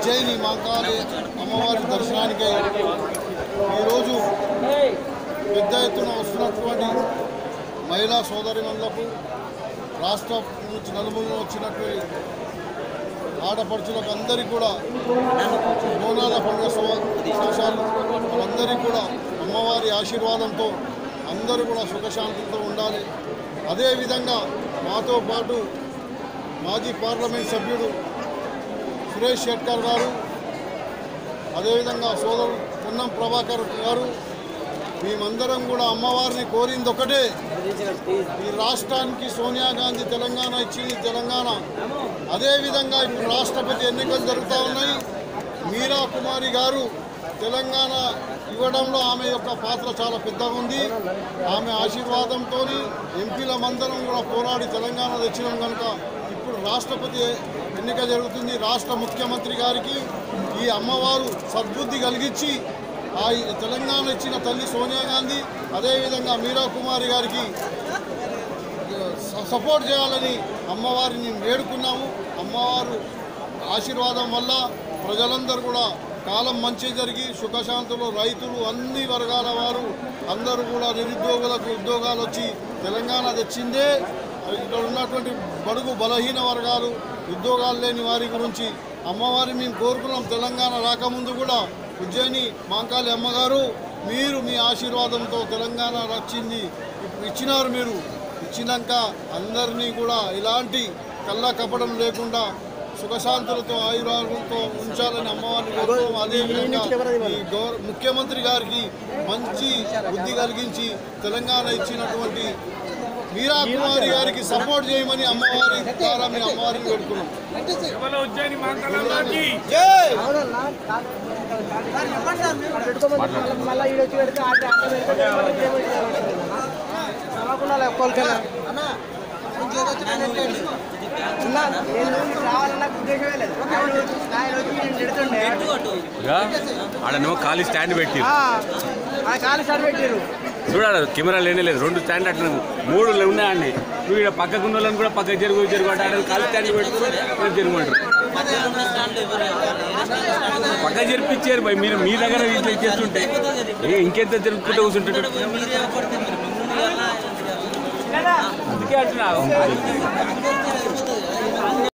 ఉజ్జయిని మాంకాళి అమ్మవారి దర్శనానికై ఈరోజు పెద్ద ఎత్తున వస్తున్నటువంటి మహిళా సోదరిమణులకు రాష్ట్రం నుంచి నలుమూలలో వచ్చినటువంటి ఆడపడుచులకు అందరికీ కూడా బోనాల పండుగ శుభ- శుభాకాంక్షలు వాళ్ళందరికీ కూడా అమ్మవారి ఆశీర్వాదంతో అందరూ కూడా సుఖశాంతులతో ఉండాలి అదేవిధంగా మాతో పాటు మాజీ పార్లమెంట్ సభ్యుడు సురేష్ షెట్కర్ గారు అదేవిధంగా సోదరుడు పొన్నం ప్రభాకర్ గారు మేమందరం కూడా అమ్మవారిని కోరింది ఒకటే ఈ రాష్ట్రానికి సోనియా గాంధీ తెలంగాణ ఇచ్చింది తెలంగాణ అదేవిధంగా ఇప్పుడు రాష్ట్రపతి ఎన్నికలు జరుగుతూ ఉన్నాయి మీరా కుమారి గారు తెలంగాణ ఇవ్వడంలో ఆమె యొక్క పాత్ర చాలా పెద్దగా ఉంది ఆమె ఆశీర్వాదంతో ఎంపీల మందరం కూడా పోరాడి తెలంగాణ తెచ్చినాం కనుక ఇప్పుడు రాష్ట్రపతి ఎన్నిక జరుగుతుంది రాష్ట్ర ముఖ్యమంత్రి గారికి ఈ అమ్మవారు సద్బుద్ధి కలిగించి ఆ తెలంగాణ ఇచ్చిన తల్లి సోనియా గాంధీ అదేవిధంగా మీరా కుమారి గారికి స- సపోర్ట్ చేయాలని అమ్మవారిని వేడుకున్నాము అమ్మవారు ఆశీర్వాదం వల్ల ప్రజలందరూ కూడా కాలం మంచి జరిగి సుఖశాంతులు రైతులు అన్ని వర్గాల వారు అందరూ కూడా నిరుద్యోగులకు ఉద్యోగాలు వచ్చి తెలంగాణ తెచ్చిందే ఇక్కడ ఉన్నటువంటి బడుగు బలహీన వర్గాలు ఉద్యోగాలు లేని వారి గురించి అమ్మవారిని మేము కోరుకున్నాం తెలంగాణ రాకముందు కూడా ఉజ్జయిని మాంకాళి అమ్మగారు మీరు మీ ఆశీర్వాదంతో తెలంగాణ వచ్చింది ఇప్పుడు ఇచ్చినారు మీరు ఇచ్చినాక అందరినీ కూడా ఇలాంటి కళ్ళ కపడం లేకుండా సుఖశాంతులతో ఆయురాలతో ఉంచాలని అమ్మవారిని కోరుకోం అదేవిధంగా ఈ గౌర ముఖ్యమంత్రి గారికి మంచి బుద్ధి కలిగించి తెలంగాణ ఇచ్చినటువంటి మీరా కుమారి గారికి సపోర్ట్ చేయమని అమ్మవారి ద్వారా మీ అమ్మవారిని వేడుకున్నాం కేవలం ఉజ్జయిని మాంకాళమ్మకి మళ్ళీ ఈడొచ్చి పెడితే ఆట ఆట పెడితే చదవకుండా ఒక్కొక్కరికైనా అన్నా, నేను ఇటు రావాలన్న ఉద్దేశమే లేదు ఆయన వచ్చి- ఆయన వచ్చి నేను తిడుతుండే ఆడనేమో ఖాళీ స్టాండ్ పెట్టి ఆ, ఆ కాలు స్టార్ట్ పెట్టారు చూడాలి కెమెరా లేనే లేదు రెండు స్టాండ్ అట్లా మూడు ఉన్నాయండి నువ్వు ఇక్కడ పక్కకు ఉన్న వాళ్ళని కూడా పక్కకు జరుగు జరుగు అంటే ఆడ ఖాళీ స్టాండ్ పెట్టుకుని జరుగుమంటారు పక్క జరిపించారు భయ్ మీరు మీ దగ్గర ఇట్లా చేస్తుంటే ఏ ఇంకెంత జరుపుకుంటూ కూర్చుంటాడు అందుకే అంటున్నా